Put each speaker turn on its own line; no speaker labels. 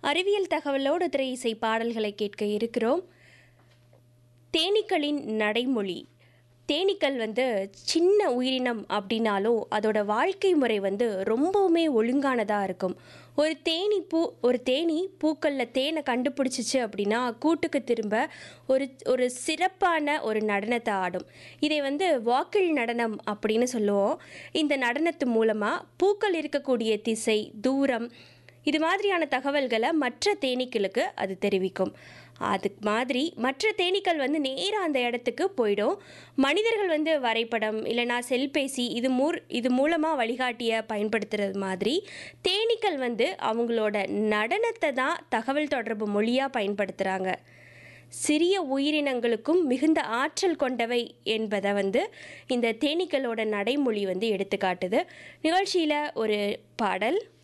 அறிவியல் தகவலோடு திரை இசை பாடல்களை கேட்க இருக்கிறோம் தேனீக்களின் நடைமொழி தேனீக்கள் வந்து சின்ன உயிரினம் அப்படின்னாலும் அதோட வாழ்க்கை முறை வந்து ரொம்பவுமே ஒழுங்கானதாக இருக்கும் ஒரு தேனி பூ ஒரு தேனி பூக்களில் தேனை கண்டுபிடிச்சிச்சு அப்படின்னா கூட்டுக்கு திரும்ப ஒரு ஒரு சிறப்பான ஒரு நடனத்தை ஆடும் இதை வந்து வாக்கில் நடனம் அப்படின்னு சொல்லுவோம் இந்த நடனத்து மூலமாக பூக்கள் இருக்கக்கூடிய திசை தூரம் இது மாதிரியான தகவல்களை மற்ற தேனீக்களுக்கு அது தெரிவிக்கும் அது மாதிரி மற்ற தேனீக்கள் வந்து நேராக அந்த இடத்துக்கு போயிடும் மனிதர்கள் வந்து வரைபடம் இல்லைனா செல்பேசி இது மூர் இது மூலமாக வழிகாட்டியை பயன்படுத்துறது மாதிரி தேனீக்கள் வந்து அவங்களோட நடனத்தை தான் தகவல் தொடர்பு மொழியாக பயன்படுத்துகிறாங்க சிறிய உயிரினங்களுக்கும் மிகுந்த ஆற்றல் கொண்டவை என்பதை வந்து இந்த தேனீக்களோட நடைமொழி வந்து எடுத்துக்காட்டுது நிகழ்ச்சியில் ஒரு பாடல்